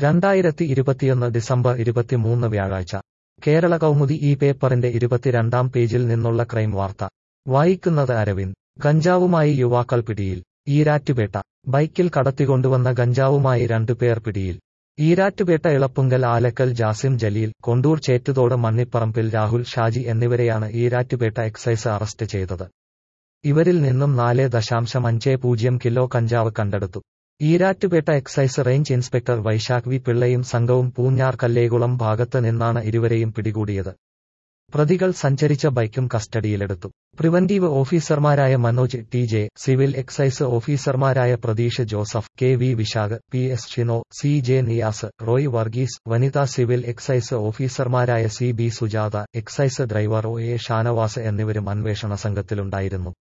രണ്ടായിരത്തി ഇരുപത്തിയൊന്ന് ഡിസംബർ ഇരുപത്തിമൂന്ന് വ്യാഴാഴ്ച കേരള കൗമുദി ഈ പേപ്പറിന്റെ ഇരുപത്തിരണ്ടാം പേജിൽ നിന്നുള്ള ക്രൈം വാർത്ത വായിക്കുന്നത് അരവിന്ദ് ഗഞ്ചാവുമായി യുവാക്കൾ പിടിയിൽ ഈരാറ്റുപേട്ട ബൈക്കിൽ കടത്തിക്കൊണ്ടുവന്ന ഗഞ്ചാവുമായി രണ്ടുപേർ പിടിയിൽ ഈരാറ്റുപേട്ട ഇളപ്പുങ്കൽ ആലക്കൽ ജാസിം ജലീൽ കൊണ്ടൂർ ചേറ്റുതോട് മണ്ണിപ്പറമ്പിൽ രാഹുൽ ഷാജി എന്നിവരെയാണ് ഈരാറ്റുപേട്ട എക്സൈസ് അറസ്റ്റ് ചെയ്തത് ഇവരിൽ നിന്നും നാല് ദശാംശം അഞ്ച് പൂജ്യം കിലോ കഞ്ചാവ് കണ്ടെടുത്തു Erattupetta excise range inspector Vaishakh V പിള്ളയും സംഘവും പൂഞ്ഞാർ കല്ലേകുളം ഭാഗത്ത് നിന്നാണ് ഇരുവരെയും പിടികൂടിയത് പ്രതികൾ സഞ്ചരിച്ച ബൈക്കും കസ്റ്റഡിയിലെടുത്തു പ്രിവന്റീവ് ഓഫീസർമാരായ Manoj T J civil excise ഓഫീസർമാരായ Pratheesh Joseph K V Vishakh P S Shino C J Niyas Roy Varghese വനിതാ സിവിൽ എക്സൈസ് ഓഫീസർമാരായ C B Sujatha excise driver O A Shanavas എന്നിവരും അന്വേഷണ സംഘത്തിലുണ്ടായിരുന്നു